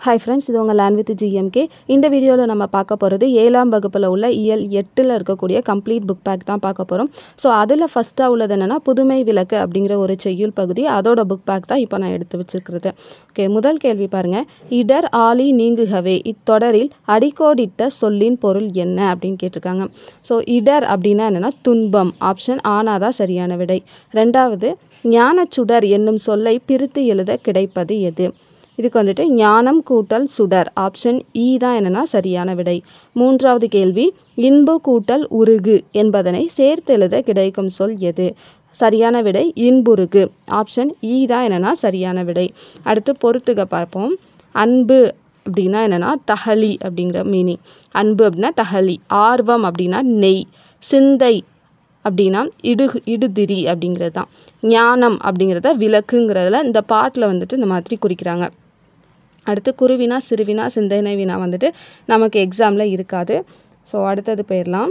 hi friends இது உங்கள் land with GMK இந்த வீடியோவில் நம்ம பார்க்க போகிறது ஏழாம் வகுப்பில் உள்ள இயல் எட்டில் இருக்கக்கூடிய கம்ப்ளீட் புக் பேக் தான் பார்க்க போகிறோம் ஸோ அதில் ஃபஸ்ட்டாக உள்ளது என்னென்னா புதுமை விளக்கு அப்படிங்கிற ஒரு செய்யுள் பகுதி அதோட புக் பேக் தான் இப்போ நான் எடுத்து வச்சிருக்கிறது ஓகே முதல் கேள்வி பாருங்கள் இடர் ஆலி நீங்குகவே இத்தொடரில் அடிக்கோடிட்ட சொல்லின் பொருள் என்ன அப்படின்னு கேட்டிருக்காங்க ஸோ இடர் அப்படின்னா என்னென்னா துன்பம் ஆப்ஷன் ஆனாதான் சரியான விடை ரெண்டாவது ஞானச்சுடர் என்னும் சொல்லை பிரித்து எழுத கிடைப்பது எது இதுக்கு வந்துட்டு ஞானம் கூட்டல் சுடர் ஆப்ஷன் இ தான் என்னன்னா சரியான விடை மூன்றாவது கேள்வி இன்பு கூட்டல் உருகு என்பதனை சேர்த்து எழுத கிடைக்கும் சொல் எது சரியான விடை இன்புருகு ஆப்ஷன் இ தான் என்னன்னா சரியான விடை அடுத்து பொறுத்துக பார்ப்போம் அன்பு அப்படின்னா என்னென்னா தகலி அப்படிங்கிற மீனிங் அன்பு அப்படின்னா தகலி ஆர்வம் அப்படின்னா நெய் சிந்தை அப்படின்னா இடு இடுதிரி அப்படிங்கிறது தான் ஞானம் அப்படிங்கிறத விளக்குங்கிறதுல இந்த பாட்டில் வந்துட்டு இந்த மாதிரி குறிக்கிறாங்க அடுத்து குருவினா சிறுவினா சிந்தனை வினா வந்துட்டு நமக்கு எக்ஸாமில் இருக்காது ஸோ அடுத்தது போயிடலாம்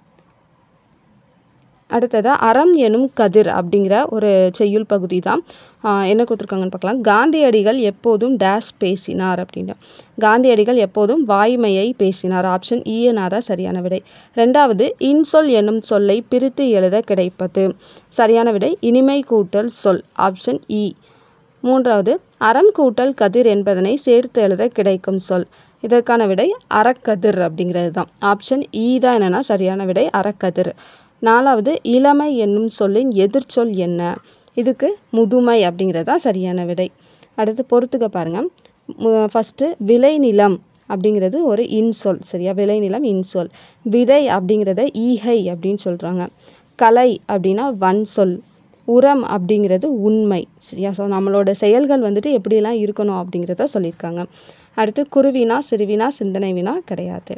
அடுத்தது அறம் எனும் கதிர் அப்படிங்கிற ஒரு செய்யுள் பகுதி தான் என்ன கொடுத்துருக்காங்கன்னு பார்க்கலாம் காந்தியடிகள் எப்போதும் டேஷ் பேசினார் அப்படின்னு காந்தியடிகள் எப்போதும் வாய்மையை பேசினார் ஆப்ஷன் இஎனா தான் சரியான விடை ரெண்டாவது இன்சொல் என்னும் சொல்லை பிரித்து எழுத கிடைப்பது சரியான விடை இனிமை கூட்டல் சொல் ஆப்ஷன் இ மூன்றாவது அறம் கூட்டல் கதிர் என்பதனை சேர்த்து எழுத கிடைக்கும் சொல் இதற்கான விடை அறக்கதிர் அப்படிங்கிறது தான் ஆப்ஷன் இ தான் என்னென்னா சரியான விடை அறக்கதிர் நாலாவது இளமை என்னும் சொல்லின் எதிர்ச்சொல் என்ன இதுக்கு முதுமை அப்படிங்கிறது தான் சரியான விடை அடுத்து பொறுத்துக்க பாருங்கள் ஃபஸ்ட்டு விளைநிலம் அப்படிங்கிறது ஒரு இன்சொல் சரியா விளைநிலம் இன்சொல் விதை அப்படிங்கிறத ஈகை அப்படின்னு சொல்கிறாங்க கலை அப்படின்னா வன் சொல் உரம் அப்படிங்கிறது உண்மை சரியா ஸோ நம்மளோட செயல்கள் வந்துட்டு எப்படிலாம் இருக்கணும் அப்படிங்கிறத சொல்லியிருக்காங்க அடுத்து குருவினா சிறுவினா சிந்தனை வினா கிடையாது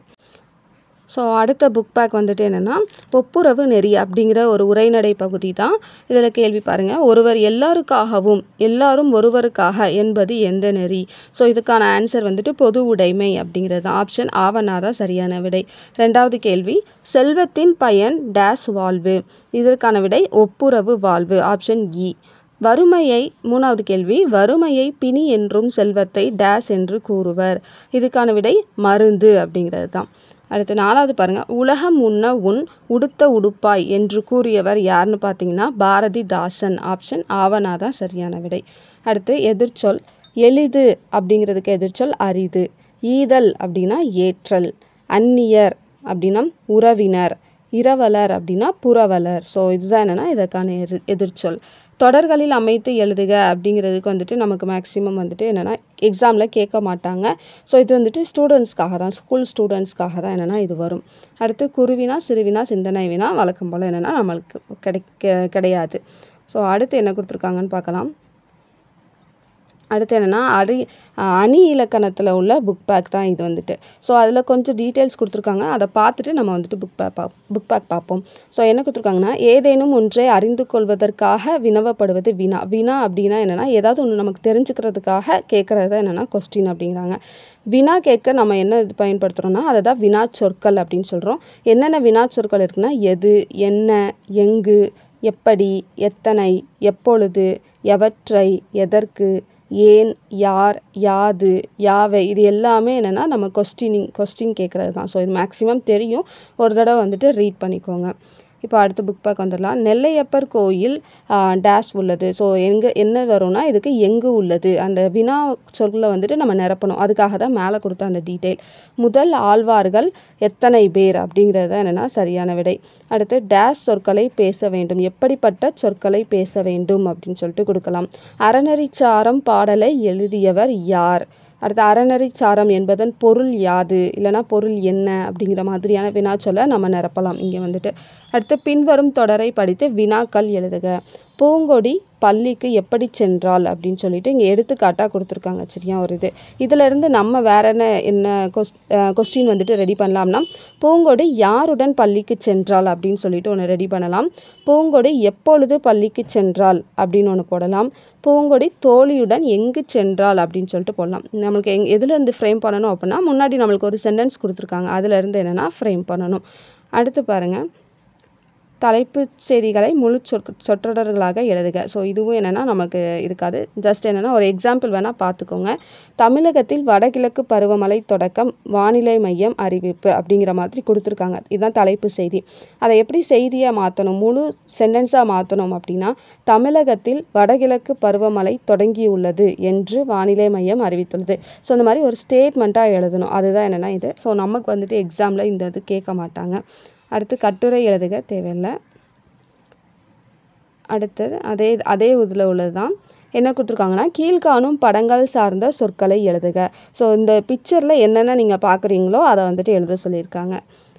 ஸோ அடுத்த புக் பேக் வந்துட்டு என்னென்னா ஒப்புரவு நெறி அப்படிங்கிற ஒரு உரைநடை பகுதி தான் இதில் கேள்வி பாருங்கள் ஒருவர் எல்லாருக்காகவும் எல்லாரும் ஒருவருக்காக என்பது எந்த நெறி ஸோ இதுக்கான ஆன்சர் வந்துட்டு பொது உடைமை அப்படிங்கிறது தான் ஆப்ஷன் ஆவணா தான் சரியான விடை ரெண்டாவது கேள்வி செல்வத்தின் பயன் டேஸ் வாழ்வு இதற்கான விடை ஒப்புரவு வாழ்வு ஆப்ஷன் இ வறுமையை மூணாவது கேள்வி வறுமையை பிணி என்றும் செல்வத்தை டேஸ் என்று கூறுவர் இதுக்கான விடை மருந்து அப்படிங்கிறது தான் அடுத்து நாலாவது பாருங்கள் உலகம் உண்ண உன் உடுத்த உடுப்பாய் என்று கூறியவர் யாருன்னு பார்த்தீங்கன்னா பாரதிதாசன் ஆப்ஷன் ஆவணா தான் சரியான விடை அடுத்து எதிர்ச்சொல் எளிது அப்படிங்கிறதுக்கு எதிர்ச்சொல் அரிது ஈதல் அப்படின்னா ஏற்றல் அந்நியர் அப்படின்னா உறவினர் இரவலர் அப்படின்னா புறவலர் ஸோ இதுதான் என்னென்னா இதற்கான எதிர் எதிர்ச்சொல் தொடர்களில் அமைத்து எழுதுக அப்படிங்கிறதுக்கு வந்துட்டு நமக்கு மேக்ஸிமம் வந்துட்டு என்னென்னா எக்ஸாமில் கேட்க மாட்டாங்க ஸோ இது வந்துட்டு ஸ்டூடெண்ட்ஸ்க்காக தான் ஸ்கூல் ஸ்டூடெண்ட்ஸ்க்காக தான் என்னென்னா இது வரும் அடுத்து குருவினா சிறுவினா சிந்தனை வினா வழக்கம் போல் என்னென்னா நம்மளுக்கு கிடைக்க கிடையாது ஸோ அடுத்து என்ன கொடுத்துருக்காங்கன்னு பார்க்கலாம் அடுத்து என்னென்னா அணி அணி இலக்கணத்தில் உள்ள புக் பேக் தான் இது வந்துட்டு ஸோ அதில் கொஞ்சம் டீட்டெயில்ஸ் கொடுத்துருக்காங்க அதை பார்த்துட்டு நம்ம வந்துட்டு புக் பேக் பா புக் பேக் பார்ப்போம் ஸோ என்ன கொடுத்துருக்காங்கன்னா ஏதேனும் ஒன்றை அறிந்து கொள்வதற்காக வினவப்படுவது வினா வினா அப்படின்னா என்னென்னா ஏதாவது ஒன்று நமக்கு தெரிஞ்சுக்கிறதுக்காக கேட்குறது தான் என்னென்னா கொஸ்டின் அப்படிங்கிறாங்க வினா கேட்க நம்ம என்ன இது பயன்படுத்துகிறோன்னா அதை தான் வினா சொற்கள் அப்படின்னு சொல்கிறோம் என்னென்ன வினா சொற்கள் இருக்குன்னா எது என்ன எங்கு எப்படி எத்தனை எப்பொழுது எவற்றை எதற்கு ஏன் யார் யாது யாவை இது எல்லாமே என்னென்னா நம்ம கொஸ்டினிங் கொஸ்டின் கேட்குறது தான் ஸோ இது மேக்ஸிமம் தெரியும் ஒரு தடவை வந்துட்டு ரீட் பண்ணிக்கோங்க இப்போ அடுத்த புக் பேக் வந்துடலாம் நெல்லையப்பர் கோயில் டேஷ் உள்ளது ஸோ எங்கே என்ன வரும்னா இதுக்கு எங்கு உள்ளது அந்த வினா சொல்ல வந்துட்டு நம்ம நிரப்பணும் அதுக்காக தான் மேலே கொடுத்த அந்த டீட்டெயில் முதல் ஆழ்வார்கள் எத்தனை பேர் அப்படிங்கிறது தான் என்னென்னா சரியான விடை அடுத்து டேஷ் சொற்களை பேச வேண்டும் எப்படிப்பட்ட சொற்களை பேச வேண்டும் அப்படின்னு சொல்லிட்டு கொடுக்கலாம் அறநெறிச்சாரம் பாடலை எழுதியவர் யார் அடுத்து அறநெறிச்சாரம் என்பதன் பொருள் யாது இல்லைனா பொருள் என்ன அப்படிங்கிற மாதிரியான வினாச்சொல்லை நம்ம நிரப்பலாம் இங்கே வந்துட்டு அடுத்து பின்வரும் தொடரை படித்து வினாக்கள் எழுதுக பூங்கொடி பள்ளிக்கு எப்படி சென்றால் அப்படின்னு சொல்லிட்டு இங்கே எடுத்துக்காட்டாக கொடுத்துருக்காங்க சரியா ஒரு இது இதிலேருந்து நம்ம வேற என்ன என்ன கொஸ் கொஸ்டின் வந்துட்டு ரெடி பண்ணலாம்னா பூங்கொடி யாருடன் பள்ளிக்கு சென்றால் அப்படின்னு சொல்லிட்டு ஒன்று ரெடி பண்ணலாம் பூங்கொடி எப்பொழுது பள்ளிக்கு சென்றால் அப்படின்னு ஒன்று போடலாம் பூங்கொடி தோழியுடன் எங்கு சென்றால் அப்படின்னு சொல்லிட்டு போடலாம் நம்மளுக்கு எங் எதுலேருந்து ஃப்ரேம் பண்ணணும் அப்படின்னா முன்னாடி நம்மளுக்கு ஒரு சென்டென்ஸ் கொடுத்துருக்காங்க அதுலேருந்து என்னென்னா ஃப்ரேம் பண்ணணும் அடுத்து பாருங்கள் தலைப்புச் செய்திகளை முழு சொற் சொற்றொடர்களாக எழுதுக ஸோ இதுவும் என்னென்னா நமக்கு இருக்காது ஜஸ்ட் என்னென்னா ஒரு எக்ஸாம்பிள் வேணால் பார்த்துக்கோங்க தமிழகத்தில் வடகிழக்கு பருவமழை தொடக்கம் வானிலை மையம் அறிவிப்பு அப்படிங்கிற மாதிரி கொடுத்துருக்காங்க இதுதான் தலைப்பு செய்தி அதை எப்படி செய்தியாக மாற்றணும் முழு சென்டென்ஸாக மாற்றணும் அப்படின்னா தமிழகத்தில் வடகிழக்கு பருவமழை தொடங்கியுள்ளது என்று வானிலை மையம் அறிவித்துள்ளது ஸோ இந்த மாதிரி ஒரு ஸ்டேட்மெண்ட்டாக எழுதணும் அதுதான் என்னென்னா இது ஸோ நமக்கு வந்துட்டு எக்ஸாமில் இந்த இது கேட்க மாட்டாங்க அடுத்து கட்டுரை எழுதுக தேவையில்லை அடுத்தது அதே அதே இதில் உள்ளது தான் என்ன கொடுத்துருக்காங்கன்னா கீழ்காணும் படங்கள் சார்ந்த சொற்களை எழுதுக ஸோ இந்த பிக்சரில் என்னென்ன நீங்கள் பார்க்குறீங்களோ அதை வந்துட்டு எழுத சொல்லியிருக்காங்க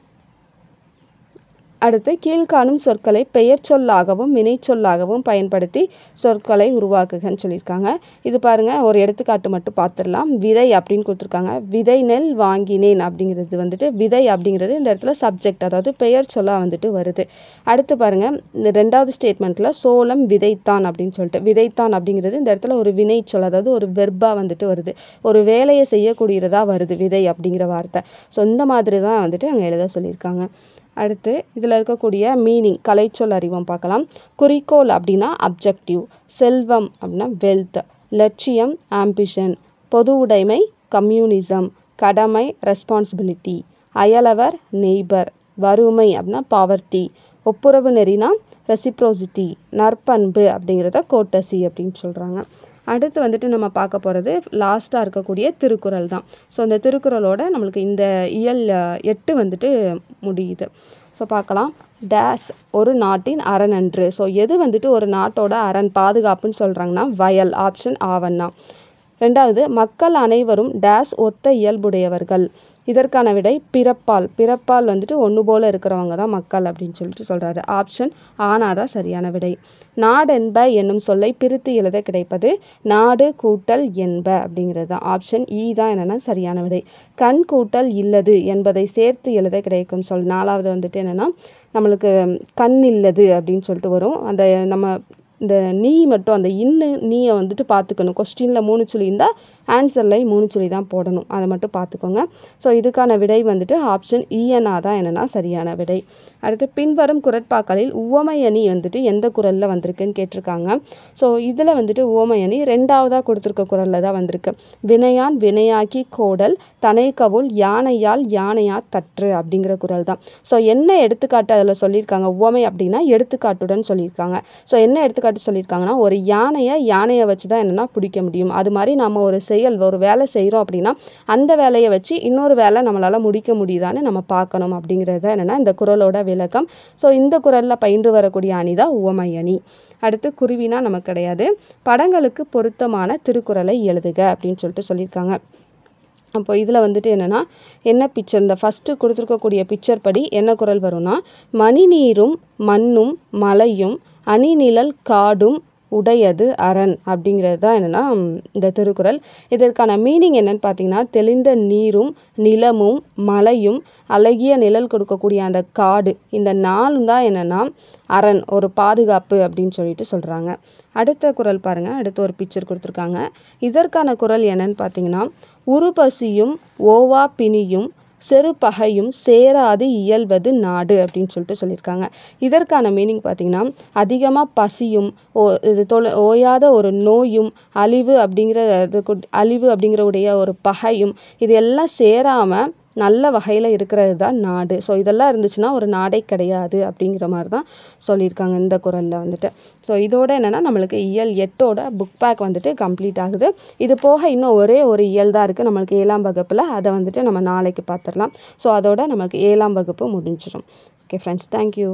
அடுத்து கீழ்காணும் சொற்களை பெயர் சொல்லாகவும் வினைச்சொல்லாகவும் பயன்படுத்தி சொற்களை உருவாக்குகன்னு சொல்லியிருக்காங்க இது பாருங்கள் ஒரு எடுத்துக்காட்டு மட்டும் பார்த்துடலாம் விதை அப்படின்னு கொடுத்துருக்காங்க விதை நெல் வாங்கினேன் அப்படிங்கிறது வந்துட்டு விதை அப்படிங்கிறது இந்த இடத்துல சப்ஜெக்ட் அதாவது பெயர் சொல்லாக வந்துட்டு வருது அடுத்து பாருங்கள் இந்த ரெண்டாவது ஸ்டேட்மெண்ட்டில் சோளம் விதைத்தான் அப்படின்னு சொல்லிட்டு விதைத்தான் அப்படிங்கிறது இந்த இடத்துல ஒரு வினைச்சொல் அதாவது ஒரு வெர்பாக வந்துட்டு வருது ஒரு வேலையை செய்யக்கூடியதாக வருது விதை அப்படிங்கிற வார்த்தை ஸோ இந்த மாதிரி தான் வந்துட்டு அங்கே எழுத சொல்லியிருக்காங்க அடுத்து இதில் இருக்கக்கூடிய மீனிங் கலைச்சொல் அறிவோம் பார்க்கலாம் குறிக்கோள் அப்படின்னா அப்ஜெக்டிவ் செல்வம் அப்படின்னா வெல்த் லட்சியம் ஆம்பிஷன் பொது உடைமை கம்யூனிசம் கடமை ரெஸ்பான்சிபிலிட்டி அயலவர் நெய்பர் வறுமை அப்படின்னா பாவர்ட்டி ஒப்புரவு நெறினா ரெசிப்ரோசிட்டி நற்பண்பு அப்படிங்கிறத கோட்டசி அப்படின்னு சொல்கிறாங்க அடுத்து வந்துட்டு நம்ம பார்க்க போகிறது லாஸ்ட்டாக இருக்கக்கூடிய திருக்குறள் தான் ஸோ இந்த திருக்குறளோட நம்மளுக்கு இந்த இயல் எட்டு வந்துட்டு முடியுது ஸோ பார்க்கலாம் டேஸ் ஒரு நாட்டின் அரணன்று ஸோ எது வந்துட்டு ஒரு நாட்டோட அரண் பாதுகாப்புன்னு சொல்கிறாங்கன்னா வயல் ஆப்ஷன் ஆவண்ணா ரெண்டாவது மக்கள் அனைவரும் டேஸ் ஒத்த இயல்புடையவர்கள் இதற்கான விடை பிறப்பால் பிறப்பால் வந்துட்டு ஒன்று போல் இருக்கிறவங்க தான் மக்கள் அப்படின்னு சொல்லிட்டு சொல்கிறாரு ஆப்ஷன் ஆனாதான் சரியான விடை நாடென்ப என்னும் சொல்லை பிரித்து எழுத கிடைப்பது நாடு கூட்டல் என்ப அப்படிங்கிறது தான் ஆப்ஷன் இ தான் என்னென்னா சரியான விடை கண் கூட்டல் இல்லது என்பதை சேர்த்து எழுத கிடைக்கும் சொல் நாலாவது வந்துட்டு என்னென்னா நம்மளுக்கு கண் இல்லது அப்படின்னு சொல்லிட்டு வரும் அந்த நம்ம இந்த நீ மட்டும் அந்த இன்னு நீயை வந்துட்டு பார்த்துக்கணும் கொஸ்டினில் மூணு சொல்லி இருந்தால் ஆன்சரில் மூணு சொல்லி தான் போடணும் அதை மட்டும் பார்த்துக்கோங்க ஸோ இதுக்கான விடை வந்துட்டு ஆப்ஷன் இஎன்ஆ தான் என்னென்னா சரியான விடை அடுத்து பின்வரும் குரட்பாக்களில் உவமையணி வந்துட்டு எந்த குரலில் வந்திருக்குன்னு கேட்டிருக்காங்க ஸோ இதில் வந்துட்டு உவமையணி ரெண்டாவதாக கொடுத்துருக்க குரலில் தான் வந்திருக்கு வினையான் வினையாக்கி கோடல் தனைக்கவுள் யானையால் யானையா தற்று அப்படிங்கிற குரல் தான் ஸோ என்ன எடுத்துக்காட்டு அதில் சொல்லியிருக்காங்க உவமை அப்படின்னா எடுத்துக்காட்டுடன் சொல்லியிருக்காங்க ஸோ என்ன எடுத்துக்காட்டு சொல்லியிருக்காங்கன்னா ஒரு யானையை யானையை வச்சு தான் என்னென்னா பிடிக்க முடியும் அது மாதிரி நம்ம ஒரு செயல் ஒரு வேலை செய்கிறோம் அப்படின்னா அந்த வேலையை வச்சு இன்னொரு வேலை நம்மளால் முடிக்க முடியுதான்னு நம்ம பார்க்கணும் அப்படிங்கிறது தான் என்னென்னா இந்த குரலோட விளக்கம் ஸோ இந்த குரலில் பயின்று வரக்கூடிய அணி தான் உவமை அணி அடுத்து குருவினா நமக்கு கிடையாது படங்களுக்கு பொருத்தமான திருக்குறளை எழுதுக அப்படின்னு சொல்லிட்டு சொல்லியிருக்காங்க அப்போ இதில் வந்துட்டு என்னென்னா என்ன பிக்சர் இந்த ஃபஸ்ட்டு கொடுத்துருக்கக்கூடிய பிக்சர் படி என்ன குரல் வரும்னா மணிநீரும் மண்ணும் மலையும் அணிநிழல் காடும் உடையது அரண் அப்படிங்கிறது தான் என்னென்னா இந்த திருக்குறள் இதற்கான மீனிங் என்னன்னு பார்த்தீங்கன்னா தெளிந்த நீரும் நிலமும் மலையும் அழகிய நிழல் கொடுக்கக்கூடிய அந்த காடு இந்த நாலும் தான் என்னென்னா அரண் ஒரு பாதுகாப்பு அப்படின்னு சொல்லிட்டு சொல்கிறாங்க அடுத்த குரல் பாருங்கள் அடுத்த ஒரு பிக்சர் கொடுத்துருக்காங்க இதற்கான குரல் என்னன்னு பார்த்தீங்கன்னா உருபசியும் ஓவா பிணியும் செருப்பகையும் சேராது இயல்வது நாடு அப்படின்னு சொல்லிட்டு சொல்லியிருக்காங்க இதற்கான மீனிங் பார்த்தீங்கன்னா அதிகமாக பசியும் ஓ இது தொலை ஓயாத ஒரு நோயும் அழிவு அப்படிங்கிற இது அழிவு அப்படிங்கிற உடைய ஒரு பகையும் இது எல்லாம் சேராமல் நல்ல வகையில் இருக்கிறது தான் நாடு ஸோ இதெல்லாம் இருந்துச்சுன்னா ஒரு நாடே கிடையாது அப்படிங்கிற மாதிரி தான் சொல்லியிருக்காங்க இந்த குரலில் வந்துட்டு ஸோ இதோட என்னென்னா நம்மளுக்கு இயல் எட்டோட புக் பேக் வந்துட்டு கம்ப்ளீட் ஆகுது இது போக இன்னும் ஒரே ஒரு இயல் தான் இருக்குது நம்மளுக்கு ஏழாம் வகுப்பில் அதை வந்துட்டு நம்ம நாளைக்கு பார்த்துடலாம் ஸோ அதோட நமக்கு ஏழாம் வகுப்பு முடிஞ்சிடும் ஓகே ஃப்ரெண்ட்ஸ் தேங்க்யூ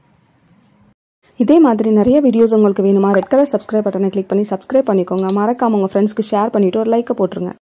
இதே மாதிரி நிறைய வீடியோஸ் உங்களுக்கு வேணுமா ரெட் கலர் சப்ஸ்கிரைப் பட்டனை கிளிக் பண்ணி சப்ஸ்கிரைப் பண்ணிக்கோங்க மறக்காம உங்கள் ஃப்ரெண்ட்ஸ்க்கு ஷேர் பண்ணிவிட்டு ஒரு லைக்கை போட்டுருங்க